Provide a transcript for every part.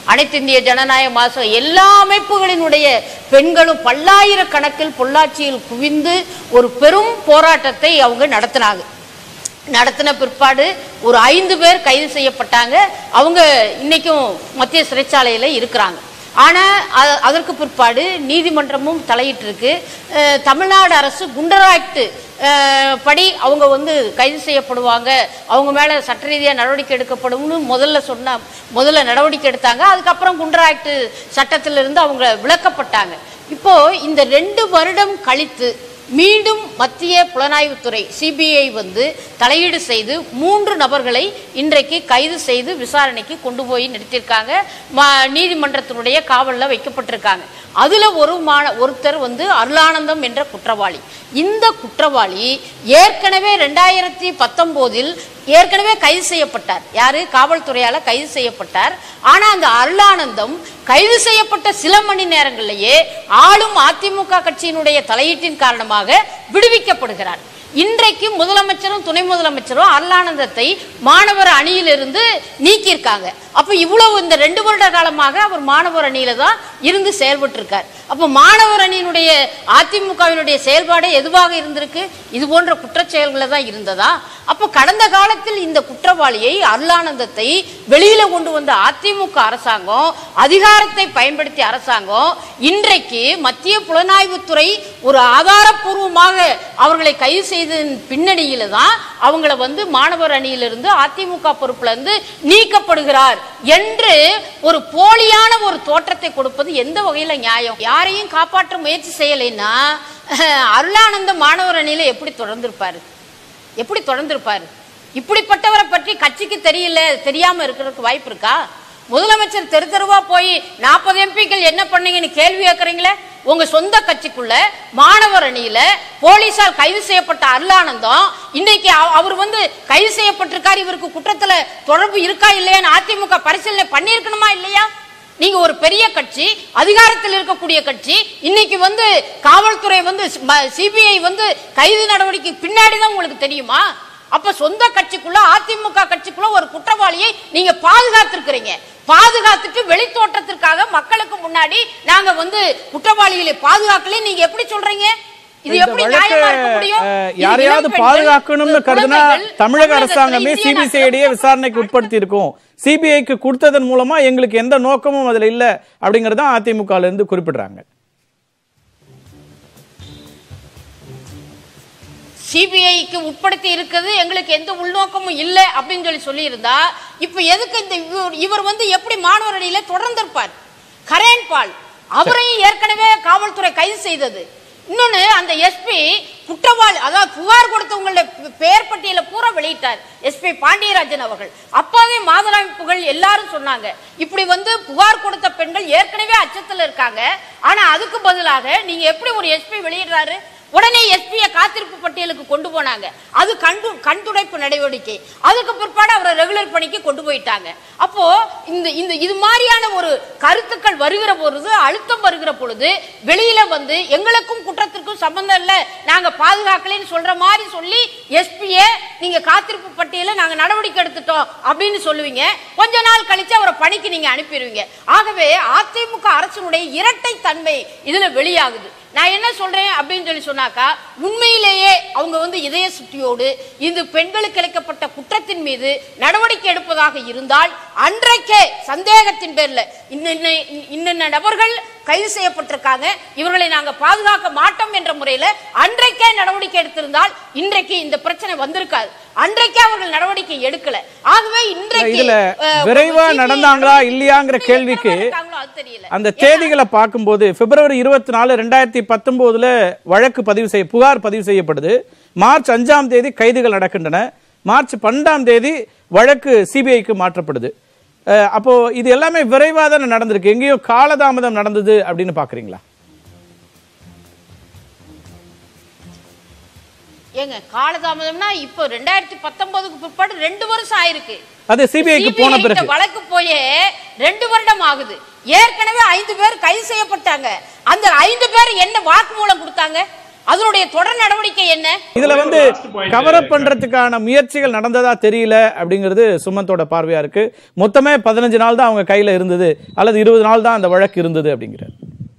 அனைத்து இந்திய ஜனநாயக மாசம் எல்லா அமைப்புகளினுடைய பெண்களும் பல்லாயிரக்கணக்கில் பொள்ளாச்சியில் குவிந்து ஒரு பெரும் போராட்டத்தை அவங்க நடத்தினாங்க நடத்தின பிற்பாடு ஒரு ஐந்து பேர் கைது செய்யப்பட்டாங்க அவங்க இன்னைக்கும் மத்திய சிறைச்சாலையில இருக்கிறாங்க ஆனா அ- அதற்கு பிற்பாடு நீதிமன்றமும் தலையிட்டு இருக்கு அஹ், தமிழ்நாடு அரசு குண்டர் ஆக்ட் அஹ், படி அவங்க வந்து கைது செய்யப்படுவாங்க அவங்க மேல சட்ட ரீதியா நடவடிக்கை எடுக்கப்படும்னு முதல்ல சொன்ன முதல்ல நடவடிக்கை எடுத்தாங்க அதுக்கப்புறம் குண்டர் ஆக்ட் சட்டத்திலிருந்து அவங்க விலக்கப்பட்டாங்க இப்போ இந்த ரெண்டு வருடம் கழித்து மீண்டும் மத்திய புலனாய்வுத்துறை சிபிஐ வந்து தலையீடு செய்து மூன்று நபர்களை இன்றைக்கு கைது செய்து விசாரணைக்கு கொண்டு போய் நிறுத்தியிருக்காங்க ம- நீதிமன்றத்தினுடைய காவலில் வைக்கப்பட்டிருக்காங்க அதுல ஒரு மான ஒருத்தர் வந்து அருளானந்தம் என்ற குற்றவாளி இந்த குற்றவாளி ஏற்கனவே ரெண்டாயிரத்தி பத்தொன்பதில் ஏற்கனவே கைது செய்யப்பட்டார் யாரு காவல்துறையால கைது செய்யப்பட்டார் ஆனா அந்த அருளானந்தம் கைது செய்யப்பட்ட சில மணி நேரங்களிலேயே ஆளும் அதிமுக கட்சியினுடைய தலையீட்டின் காரணமாக விடுவிக்கப்படுகிறார் இன்றைக்கு முதலமைச்சரும் துணை முதலமைச்சரும் அருளானந்தத்தை மாணவர் அணியிலிருந்து நீக்கியிருக்காங்க அப்ப இவ்வளவு இந்த ரெண்டு வருட காலமாக அவர் மாணவர் அணியில தான் இருந்து செயல்பட்டு இருக்கார் அப்ப மாணவர் அணியினுடைய அதிமுகவினுடைய செயல்பாடு எதுவாக இருந்திருக்கு இது போன்ற குற்றச் செயல்களை தான் இருந்ததா அப்ப கடந்த காலத்தில் இந்த குற்றவாளியை அருளானந்தத்தை வெளியில கொண்டு வந்த அதிமுக அரசாங்கம் அதிகாரத்தை பயன்படுத்தி அரசாங்கம் இன்றைக்கு மத்திய புலனாய்வுத்துறை ஒரு ஆதாரப்பூர்வமாக அவர்களை கைது செய்ததன் பின்னணியில தான் அவங்கள வந்து மாணவர் அணியிலிருந்து அதிமுக பொறுப்புல இருந்து நீக்கப்படுகிறார் என்று ஒரு போலியான ஒரு தோற்றத்தை கொடுப்பது எந்த வகையில நியாயம் யாரையும் காப்பாற்ற முயற்சி செய்யலைன்னா அருளானந்த மாணவர் அணியில எப்படி தொடர்ந்திருப்பாரு எப்படி தொடர்ந்திருப்பாரு இப்படிப்பட்டவரை பற்றி கட்சிக்கு தெரியல தெரியாம இருக்கிறதுக்கு வாய்ப்பு இருக்கா முதலமைச்சர் தெரு தெருவா போய் நாற்பது எம்பிக்கள் என்ன பண்ணீங்கன்னு கேள்வி கேட்கறீங்களே உங்க சொந்த கட்சிக்குள்ள மாணவர் அணியில போலீசார் கைது செய்யப்பட்ட அருளானந்தம் இன்னைக்கு அவ- அவர் வந்து கைது செய்யப்பட்டிருக்காரு இவருக்கு குற்றத்துல தொடர்பு இருக்கா இல்லையான்னு அதிமுக பரிசீலனை பண்ணியிருக்கணுமா இல்லையா நீங்க ஒரு பெரிய கட்சி அதிகாரத்தில் இருக்கக்கூடிய கட்சி இன்னைக்கு வந்து காவல்துறை வந்து சிபிஐ வந்து கைது நடவடிக்கை பின்னாடி தான் உங்களுக்கு தெரியுமா அப்ப சொந்த கட்சிக்குள்ள அதிமுக கட்சிக்குள்ள ஒரு குற்றவாளியை நீங்க பாதுகாத்திருக்கிறீங்க பாதுகாத்துட்டு வெளித்தோட்டத்திற்காக மக்களுக்கு முன்னாடி நாங்க வந்து குற்றவாளிகளை பாதுகாக்கல நீங்க எப்படி சொல்றீங்க இது இந்த எப்படி வழக்க நியாயமா இருக்க முடியும் அஹ், இது யாரையாவது இளம்பெண்கள், பாதுகாக்கணும்னு கருதுனா குழந்தைகள், தமிழக தமிழகத்துல அரசாங்கமே இந்திய சிபிசிஐடியே நாட்டுல விசாரணைக்கு உட்படுத்தி இருக்கும் சிபிஐக்கு கொடுத்ததன் மூலமா எங்களுக்கு எந்த நோக்கமும் அதுல இல்ல அப்படிங்கறத அதிமுக ல இருந்து குறிப்பிடுறாங்க சிபிஐக்கு உட்படுத்தி இருக்குது எங்களுக்கு எந்த உள்நோக்கமும் இல்லை அப்படின்னு சொல்லி சொல்லியிருந்தா இப்ப எதுக்கு இந்த இவர் இவர் வந்து எப்படி மாணவர் அணியில தொடர்ந்திருப்பார் கரேன் பால் அவரையும் ஏற்கனவே காவல்துறை கைது செய்தது இன்னொன்னு அந்த எஸ்பி குற்றவாளி அதாவது புகார் கொடுத்தவங்களோட பெ- பெயர் பட்டியலை பூரா வெளியிட்டார் எஸ்பி பாண்டியராஜன் அவர்கள் அப்பவே மாதரமைப்புகள் எல்லாரும் சொன்னாங்க இப்படி வந்து புகார் கொடுத்த பெண்கள் ஏற்கனவே அச்சத்துல இருக்காங்க ஆனா அதுக்கு பதிலாக நீங்க எப்படி ஒரு எஸ்பி வெளியிடுறாரு உடனே எஸ்பியை காத்திருப்பு பட்டியலுக்கு கொண்டு போனாங்க அது கண்டு கண் துடைப்பு நடவடிக்கை அதுக்கு பிற்பாடு அவரை ரெகுலர் பணிக்கு கொண்டு போயிட்டாங்க அப்போ இந்த இந்த இது மாதிரியான ஒரு கருத்துக்கள் வருகிற பொழுது அழுத்தம் வருகிற பொழுது வெளியில வந்து எங்களுக்கும் குற்றத்திற்கும் சம்பந்தம் இல்லை நாங்க பாதுகாக்கலைன்னு சொல்ற மாதிரி சொல்லி எஸ்பியை நீங்க காத்திருப்பு பட்டியல நாங்க நடவடிக்கை எடுத்துட்டோம் அப்படின்னு சொல்லுவீங்க கொஞ்ச நாள் கழிச்சு அவரை பணிக்கு நீங்க அனுப்பிடுவீங்க ஆகவே அதிமுக அரசினுடைய இரட்டை தன்மை இதுல வெளியாகுது நான் என்ன சொல்றேன் அப்படின்னு சொல்லி சொன்னாக்கா உண்மையிலேயே அவங்க வந்து இதய சுற்றியோடு இந்த பெண்களுக்கு இழைக்கப்பட்ட குற்றத்தின் மீது நடவடிக்கை எடுப்பதாக இருந்தால் அன்றைக்கே சந்தேகத்தின் பேர்ல இன்ன இன்ன நபர்கள் கைது செய்யப்பட்டிருக்காங்க இவர்களை நாங்க பாதுகாக்க மாட்டோம் என்ற முறையில அன்றைக்கே நடவடிக்கை எடுத்திருந்தால் இன்றைக்கு இந்த பிரச்சனை வந்திருக்காது அன்றைக்கே அவர்கள் நடவடிக்கை எடுக்கல ஆகவே இன்றைக்கு இதுல அஹ், விரைவா CBI நடந்தாங்களா இல்லையாங்கிற எப்படி கேள்விக்கு விரைவா இருக்காங்களோ அது தெரியல அந்த தேதிகளை பார்க்கும்போது பிப்ரவரி இருபத்தி நாலு ரெண்டாயிரத்தி பத்தொன்பதுல வழக்கு பதிவு செய்ய புகார் பதிவு செய்யப்படுது மார்ச் அஞ்சாம் தேதி கைதுகள் நடக்கின்றன மார்ச் பன்னெண்டாம் தேதி வழக்கு சிபிஐக்கு மாற்றப்படுது அஹ், அப்போ இது எல்லாமே விரைவா தானே நடந்திருக்கு எங்கேயோ காலதாமதம் நடந்தது அப்படின்னு பாக்குறீங்களா ஏங்க காலதாமதம்னா இப்போ ரெண்டாயிரத்தி பத்தொன்பதுக்கு பிற்பாடு ரெண்டு வருஷம் ஆயிருக்கு அது சிபிஐக்கு போன CBI கிட்ட பிறகு வழக்கு போயே ரெண்டு வருடம் ஆகுது ஏற்கனவே ஐந்து பேர் கைது செய்யப்பட்டாங்க அந்த ஐந்து பேர் என்ன வாக்குமூலம் கொடுத்தாங்க அதனுடைய தொடர் நடவடிக்கை என்ன இதுல வந்து கவரப் பண்றதுக்கான முயற்சிகள் நடந்ததா தெரியல அப்படிங்கிறது சுமந்தோட பார்வையா இருக்கு மொத்தமே பதினஞ்சு நாள் தான் அவங்க கையில இருந்தது அல்லது இருபது நாள் தான் அந்த வழக்கு இருந்தது அப்படிங்கிறார்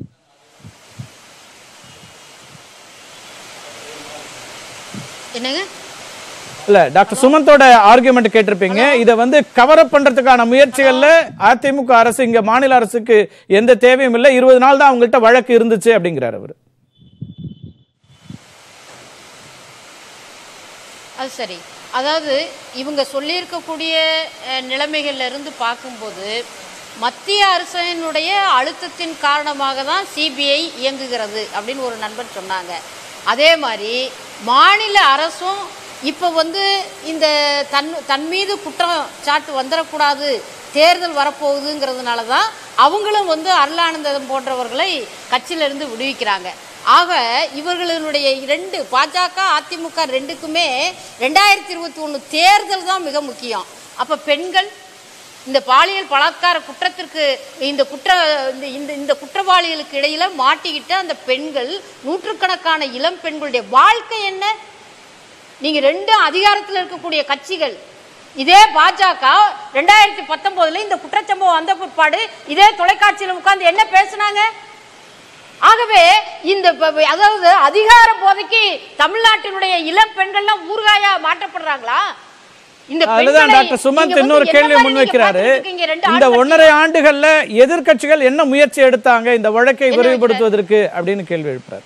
என்னங்க இல்ல டாக்டர் சுமந்தோட ஆர்குமெண்ட் கேட்டிருப்பீங்க இத வந்து கவரப் பண்றதுக்கான முயற்சிகள்ல அதிமுக அரசு இங்க மாநில அரசுக்கு எந்த தேவையும் இல்லை இருபது நாள் தான் அவங்கள்ட்ட வழக்கு இருந்துச்சு அப்படிங்கிறார் அவர் அது சரி அதாவது இவங்க சொல்லியிருக்கக்கூடிய அஹ், நிலைமைகள்ல இருந்து பார்க்கும்போது மத்திய அரசினுடைய அழுத்தத்தின் காரணமாக தான் சிபிஐ இயங்குகிறது அப்படின்னு ஒரு நண்பர் சொன்னாங்க அதே மாதிரி மாநில அரசும் இப்போ வந்து இந்த தன் தன் மீது குற்றம் சாட்டு வந்துடக்கூடாது தேர்தல் வரப்போகுதுங்கிறதுனால தான் அவங்களும் வந்து அருளானந்தம் போன்றவர்களை கட்சியிலிருந்து விடுவிக்கிறாங்க ஆக இவர்களுடைய இரண்டு பாஜக அதிமுக ரெண்டுக்குமே ரெண்டாயிரத்தி இருபத்தி ஒன்று தேர்தல் தான் மிக முக்கியம் அப்ப பெண்கள் இந்த பாலியல் பலாத்கார குற்றத்திற்கு இந்த குற்ற இந்த இந்த இந்த குற்றவாளிகளுக்கு இடையில மாட்டிக்கிட்ட அந்த பெண்கள் நூற்றுக்கணக்கான இளம் பெண்களுடைய வாழ்க்கை என்ன நீங்க ரெண்டும் அதிகாரத்தில் இருக்கக்கூடிய கட்சிகள் இதே பாஜக ரெண்டாயிரத்தி பத்தொன்பதுல இந்த குற்றச்சம்பவம் வந்த பிற்பாடு இதே தொலைக்காட்சியில் உட்கார்ந்து என்ன பேசுனாங்க ஆகவே இந்த ப- ப- அதாவது அதிகார போதைக்கு தமிழ்நாட்டினுடைய இளம் பெண்கள்லாம் ஊர்காயா மாற்றப்படுறாங்களா இந்த அதுதான் பெண்களை டாக்டர் சுமந்த் நீங்க வந்து இன்னொரு என்ன கேள்வி மாதிரி முன் நீங்க வைக்கிறாரு பார்த்துட்டு இருக்கீங்க ரெண்டு இந்த ஆண்கள் ஒன்றரை ஆண்டுகள்ல எதிர்க்கட்சிகள் என்ன முயற்சி எடுத்தாங்க இந்த வழக்கை என்ன விரிவுபடுத்துவதற்கு அப்படின்னு கேள்வி எழுப்புறாரு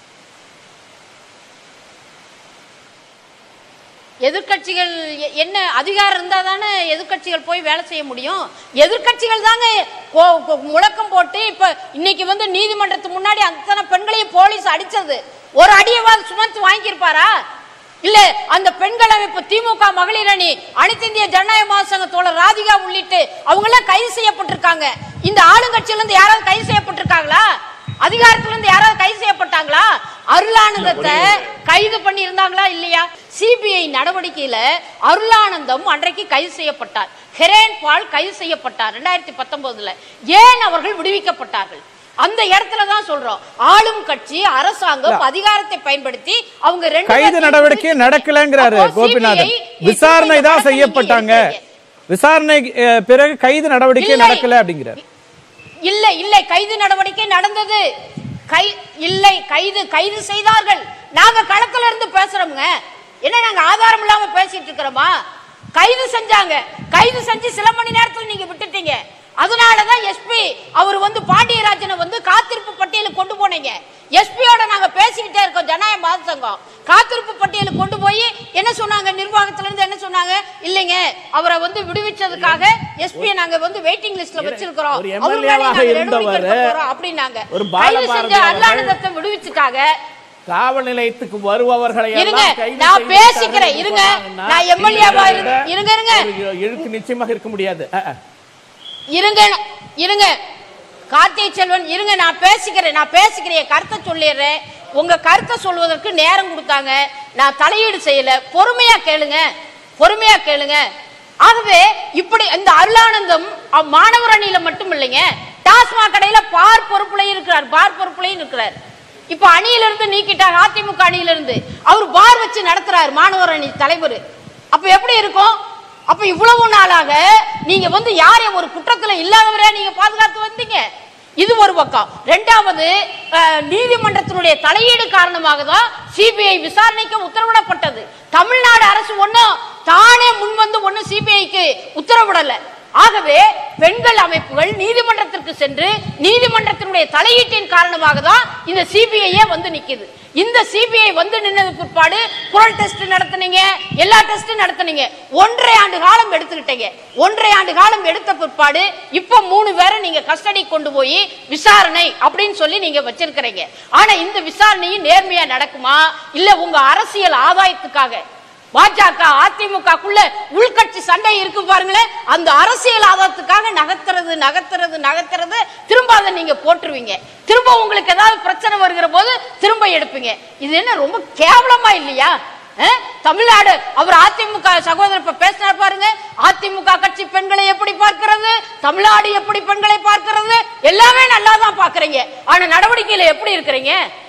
எதிர்க்கட்சிகள் எ- என்ன அதிகாரம் இருந்தா தானே எதிர்க்கட்சிகள் போய் வேலை செய்ய முடியும் எதிர்க்கட்சிகள் தாங்க கோ- கோ- முழக்கம் போட்டு இப்ப இன்னைக்கு வந்து நீதிமன்றத்துக்கு முன்னாடி அத்தனை பெண்களையும் போலீஸ் அடிச்சது ஒரு அடியவாது சுமத்து வாங்கியிருப்பாரா இல்ல அந்த பெண்கள் அமைப்பு திமுக மகளிர் அணி அனைத்து இந்திய ஜனநாயக மகாசங்க தோழர் ராதிகா உள்ளிட்டு அவங்க எல்லாம் கைது செய்யப்பட்டிருக்காங்க இந்த ஆளுங்கட்சியில இருந்து யாராவது கைது செய்யப்பட்டிருக்காங்களா அதிகாரத்துல இருந்து யாராவது கைது செய்யப்பட்டாங்களா அருளானந்தத்தை கைது பண்ணி இருந்தாங்களா இல்லையா சிபிஐ நடவடிக்கையில அருளானந்தம் அன்றைக்கு கைது செய்யப்பட்டார் ஹெரேன் பால் கைது செய்யப்பட்டார் ரெண்டாயிரத்தி பத்தொன்பதுல ஏன் அவர்கள் விடுவிக்கப்பட்டார்கள் அந்த இடத்துல தான் சொல்றோம் ஆளும் கட்சி அரசாங்கம் அதிகாரத்தை பயன்படுத்தி அவங்க ரெண்டு கைது பேர்த்தையும் நடவடிக்கை விடுவிச்சு- நடக்கலங்கிறாரு அப்போ கோபிநாதன் CBI விசாரணை தான் இப்படி செய்யப்பட்டாங்க நடவடிக்கை எடுக்கிறீங்க. விசாரணை அஹ், பிறகு கைது நடவடிக்கை இல்லை. நடக்கல அப்படிங்கிறார் இல்லை இல்லை கைது நடவடிக்கை நடந்தது கை இல்லை கைது கைது செய்தார்கள் நாங்க களத்துல இருந்து பேசுறோம்ங்க என்ன நாங்க ஆதாரம் இல்லாம பேசிட்டு இருக்கிறோமா கைது செஞ்சாங்க கைது செஞ்சு சில மணி நேரத்துல நீங்க விட்டுட்டீங்க அதனாலதான் எஸ்பி அவர் வந்து பாண்டியராஜனை வந்து காத்திருப்பு பட்டியலுக்கு கொண்டு போனீங்க எஸ்பியோட நாங்க பேசிக்கிட்டே இருக்கோம் ஜனநாயக மாத சங்கம் காத்திருப்பு பட்டியலுக்கு கொண்டு போய் என்ன சொன்னாங்க நிர்வாகத்துல இருந்து என்ன சொன்னாங்க இல்லைங்க அவரை வந்து விடுவிச்சதுக்காக எஸ்பி நாங்க வந்து வெயிட்டிங் லிஸ்ட்ல வச்சிருக்கிறோம் ஒரு அவர் மேல MLA-வாக நாங்க இருந்தவர் நடவடிக்கை எடுக்க போறோம் அப்படின்னாங்க ஒரு கைது செஞ்ச பாலபாரதி அவர்கள் அருளானந்தத்தை விடுவிச்சுட்டாங்க காவல் நிலையத்துக்கு வருபவர்களை இருங்க, எல்லாம் கைது நான் செய்து பேசிக்கிறேன், விட்டார்கள் இருங்க. சொன்னாங்கன்னா, நான் MLA வா இரு- இதை விட இருங்க, இருங்க. ஒரு இழுக்கு நிச்சயமாக இருக்க முடியாது அஹ், அஹ். இருங்க இருங்க கார்த்திகை செல்வன் இருங்க நான் பேசிக்கிறேன் நான் பேசிக்கிறேன் என் கருத்தை சொல்லிடுறேன் உங்க கருத்தை சொல்வதற்கு நேரம் கொடுத்தாங்க நான் தலையீடு செய்யல பொறுமையா கேளுங்க பொறுமையா கேளுங்க ஆகவே இப்படி இந்த அருளானந்தம் அவ் மாணவர் அணியில மட்டும் இல்லைங்க டாஸ்மாக் கடையில பார் பொறுப்புலையும் இருக்கிறார் பார் பொறுப்புலையும் இருக்கிறார் இப்ப அணியில இருந்து நீக்கிட்டாங்க அதிமுக அணியில இருந்து அவர் பார் வச்சு நடத்துறாரு மாணவர் அணி தலைவர் அப்ப எப்படி இருக்கும் அப்ப இவ்வளவு நாளாக நீங்க வந்து யாரையும் ஒரு குற்றத்துல இல்லாதவரே நீங்க பாதுகாத்து வந்தீங்க இது ஒரு பக்கம் ரெண்டாவது அஹ், நீதிமன்றத்தினுடைய தலையீடு காரணமாக தான் சிபிஐ விசாரணைக்கு உத்தரவிடப்பட்டது தமிழ்நாடு அரசு ஒண்ணும் தானே முன் வந்து ஒண்ணும் சிபிஐக்கு உத்தரவிடல ஆகவே பெண்கள் அமைப்புகள் நீதிமன்றத்திற்கு சென்று நீதிமன்றத்தினுடைய தலையீட்டின் காரணமாக தான் இந்த சிபிஐயே வந்து நிக்குது இந்த சிபிஐ வந்து நின்னது பிற்பாடு குரல் டெஸ்ட் நடத்துனீங்க எல்லா டெஸ்டும் நடத்துனீங்க ஒன்றரை ஆண்டு காலம் எடுத்துக்கிட்டீங்க ஒன்றரை ஆண்டு காலம் எடுத்த பிற்பாடு இப்ப மூணு பேரை நீங்க கஸ்டடி கொண்டு போய் விசாரணை அப்படின்னு சொல்லி நீங்க வச்சிருக்கிறீங்க ஆனா இந்த விசாரணையும் நேர்மையா நடக்குமா இல்ல உங்க அரசியல் ஆதாயத்துக்காக பாஜக அதிமுகக்குள்ள உள்கட்சி சண்டை இருக்கு பாருங்களேன் அந்த அரசியல் ஆதாயத்துக்காக நகர்த்துறது நகர்த்துறது நகர்த்துறது திரும்ப அதை நீங்க போட்டுருவீங்க திரும்ப உங்களுக்கு ஏதாவது பிரச்சனை வருகிற போது திரும்ப எடுப்பீங்க இது என்ன ரொம்ப கேவலமா இல்லையா அஹ்? தமிழ்நாடு அவர் அதிமுக சகோதரர் இப்ப பேசினார் பாருங்க அதிமுக கட்சி பெண்களை எப்படி பார்க்கிறது தமிழ்நாடு எப்படி பெண்களை பார்க்கிறது எல்லாமே நல்லா தான் பாக்குறீங்க ஆனா நடவடிக்கையில எப்படி இருக்கிறீங்க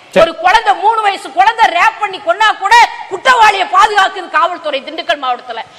சரி. ஒரு குழந்தை மூணு வயசு குழந்தை ரேப் பண்ணி கொன்னா கூட குற்றவாளியை பாதுகாக்குது காவல்துறை திண்டுக்கல் மாவட்டத்துல